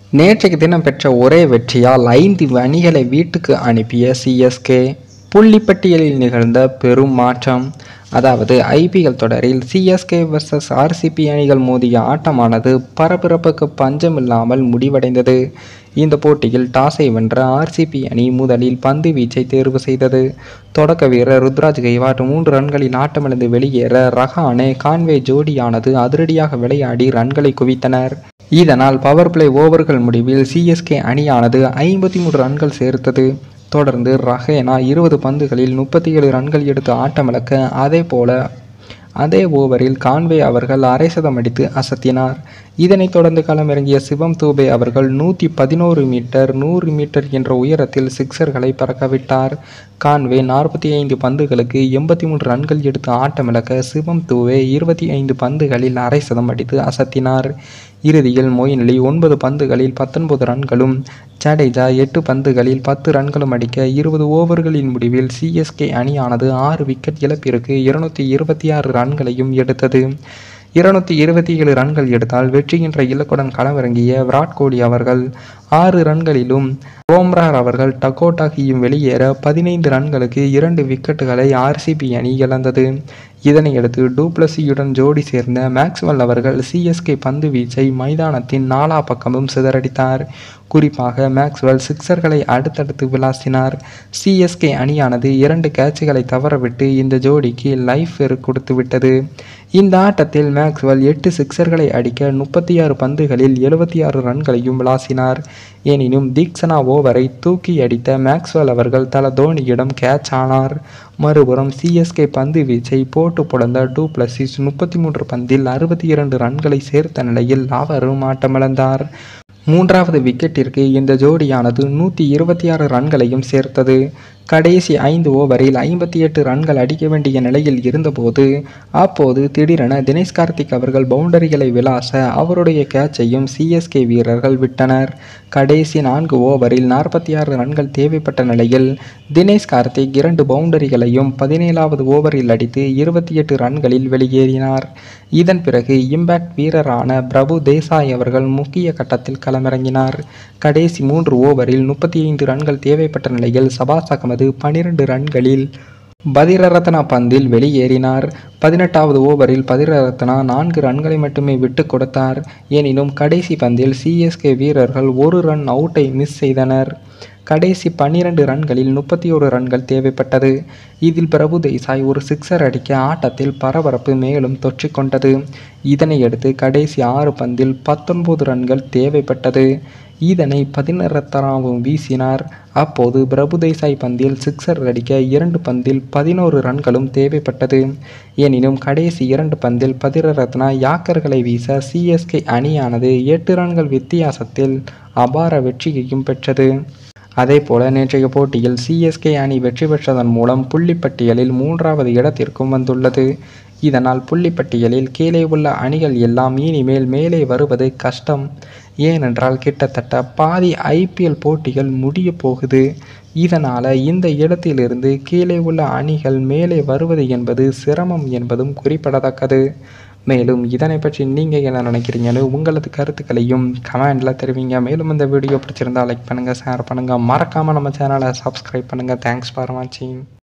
நேற்றைக்கு தினம் பெற்ற ஒரே வெற்றியால் ஐந்து அணிகளை வீட்டுக்கு அனுப்பிய சிஎஸ்கே புள்ளிப்பட்டியலில் நிகழ்ந்த பெரும் மாற்றம் அதாவது ஐபிஎல் தொடரில் சிஎஸ்கே வர்சஸ் ஆர்சிபி அணிகள் மோதிய ஆட்டமானது பரபரப்புக்கு பஞ்சமில்லாமல் முடிவடைந்தது இந்த போட்டியில் டாஸை வென்ற ஆர்சிபி அணி முதலில் பந்து வீச்சை தேர்வு செய்தது தொடக்க வீரர் ருத்ராஜ் கைவாட் மூன்று ரன்களில் ஆட்டமிழந்து வெளியேற ரஹானே கான்வே ஜோடியானது அதிரடியாக விளையாடி ரன்களை குவித்தனர் இதனால் பவர் பிளே ஓவர்கள் முடிவில் சிஎஸ்கே அணியானது ஐம்பத்தி மூன்று ரன்கள் சேர்த்தது தொடர்ந்து ரஹேனா இருபது பந்துகளில் முப்பத்தி ஏழு ரன்கள் எடுத்து ஆட்டமிழக்க அதே போல அதே ஓவரில் கான்வே அவர்கள் அரை சதம் அடித்து அசத்தினார் இதனைத் தொடர்ந்து களமிறங்கிய சிவம் தூபே அவர்கள் நூற்றி பதினோரு மீட்டர் நூறு மீட்டர் என்ற உயரத்தில் சிக்சர்களை பறக்கவிட்டார் கான்வே நாற்பத்தி ஐந்து பந்துகளுக்கு எண்பத்தி மூன்று ரன்கள் எடுத்து ஆட்டமிழக்க சிவம் தூவே இருபத்தி ஐந்து பந்துகளில் அரை சதம் அடித்து அசத்தினார் இறுதியில் மொயின் அலி ஒன்பது பந்துகளில் பத்தொன்பது ரன்களும் ஜடேஜா எட்டு பந்துகளில் பத்து ரன்களும் அடிக்க இருபது ஓவர்களின் முடிவில் சிஎஸ்கே அணியானது ஆறு விக்கெட் இழப்பிற்கு இருநூத்தி இருபத்தி ஆறு ரன்களையும் எடுத்தது இருநூத்தி இருபத்தி ஏழு ரன்கள் எடுத்தால் வெற்றி என்ற இலக்குடன் களமிறங்கிய விராட் கோலி அவர்கள் ஆறு ரன்களிலும் ரோம்ரார் அவர்கள் டகோட்டாகியும் வெளியேற பதினைந்து ரன்களுக்கு இரண்டு விக்கெட்டுகளை ஆர்சிபி அணி இழந்தது இதனையடுத்து டூப்ளசியுடன் ஜோடி சேர்ந்த மேக்ஸ்வெல் அவர்கள் சிஎஸ்கே பந்து வீச்சை மைதானத்தின் நாலா பக்கமும் சிதறடித்தார் குறிப்பாக மேக்ஸ்வெல் சிக்சர்களை அடுத்தடுத்து விளாசினார் சிஎஸ்கே அணியானது இரண்டு கேட்சுகளை தவறவிட்டு இந்த ஜோடிக்கு லைஃப் கொடுத்து விட்டது இந்த ஆட்டத்தில் மேக்ஸ்வெல் எட்டு சிக்சர்களை அடிக்க முப்பத்தி ஆறு பந்துகளில் எழுபத்தி ஆறு ரன்களையும் விளாசினார் எனினும் தீக்ஷனா ஓவரை தூக்கி அடித்த மேக்ஸ்வெல் அவர்கள் தல தோனியிடம் கேட்ச் ஆனார் மறுபுறம் சிஎஸ்கே பந்து வீச்சை போட்டு புலந்த டூ பிளஸிஸ் முப்பத்தி மூன்று பந்தில் அறுபத்தி இரண்டு ரன்களை சேர்த்த நிலையில் அவரும் ஆட்டமிழந்தார் மூன்றாவது விக்கெட்டிற்கு இந்த ஜோடியானது நூற்றி இருபத்தி ஆறு ரன்களையும் சேர்த்தது கடைசி ஐந்து ஓவரில் ஐம்பத்தி எட்டு ரன்கள் அடிக்க வேண்டிய நிலையில் இருந்தபோது அப்போது திடீரென தினேஷ் கார்த்திக் அவர்கள் பவுண்டரிகளை விளாச அவருடைய கேட்சையும் சிஎஸ்கே வீரர்கள் விட்டனர் கடைசி நான்கு ஓவரில் நாற்பத்தி ஆறு ரன்கள் தேவைப்பட்ட நிலையில் தினேஷ் கார்த்திக் இரண்டு பவுண்டரிகளையும் பதினேழாவது ஓவரில் அடித்து இருபத்தி எட்டு ரன்களில் வெளியேறினார் இதன் பிறகு இம்பாக்ட் வீரரான பிரபு தேசாய் அவர்கள் முக்கிய கட்டத்தில் களமிறங்கினார் கடைசி மூன்று ஓவரில் முப்பத்தி ஐந்து ரன்கள் தேவைப்பட்ட நிலையில் சபாஸ் அகமது பனிரெண்டு ரன்களில் பதிரரத்னா பந்தில் வெளியேறினார் பதினெட்டாவது ஓவரில் பதிரரத்னா நான்கு ரன்களை மட்டுமே விட்டு கொடுத்தார் எனினும் கடைசி பந்தில் சிஎஸ்கே வீரர்கள் ஒரு ரன் அவுட்டை மிஸ் செய்தனர் கடைசி பன்னிரண்டு ரன்களில் முப்பத்தி ஒரு ரன்கள் தேவைப்பட்டது இதில் பிரபு தேசாய் ஒரு சிக்ஸர் அடிக்க ஆட்டத்தில் பரபரப்பு மேலும் தொற்றிக்கொண்டது இதனையடுத்து கடைசி ஆறு பந்தில் பத்தொன்பது ரன்கள் தேவைப்பட்டது இதனை பதினரத்தனாவும் வீசினார் அப்போது பிரபு தேசாய் பந்தில் சிக்ஸர் அடிக்க இரண்டு பந்தில் பதினோரு ரன்களும் தேவைப்பட்டது எனினும் கடைசி இரண்டு பந்தில் பதிரரத்னா யாக்கர்களை வீச சிஎஸ்கே அணியானது எட்டு ரன்கள் வித்தியாசத்தில் அபார வெற்றியையும் பெற்றது அதேபோல நேற்றைய போட்டியில் சிஎஸ்கே அணி வெற்றி பெற்றதன் மூலம் புள்ளிப்பட்டியலில் மூன்றாவது இடத்திற்கும் வந்துள்ளது இதனால் புள்ளிப்பட்டியலில் கீழே உள்ள அணிகள் எல்லாம் இனிமேல் மேலே வருவது கஷ்டம் ஏனென்றால் கிட்டத்தட்ட பாதி ஐபிஎல் போட்டிகள் முடிய போகுது இதனால் இந்த இடத்திலிருந்து கீழே உள்ள அணிகள் மேலே வருவது என்பது சிரமம் என்பதும் குறிப்பிடத்தக்கது மேலும் இதனை பற்றி நீங்கள் என்ன நினைக்கிறீங்கன்னு உங்களது கருத்துக்களையும் கமெண்டில் தெரிவிங்க மேலும் இந்த வீடியோ பிடிச்சிருந்தா லைக் பண்ணுங்கள் ஷேர் பண்ணுங்கள் மறக்காமல் நம்ம சேனலை சப்ஸ்கிரைப் பண்ணுங்கள் தேங்க்ஸ் ஃபார் வாட்சிங்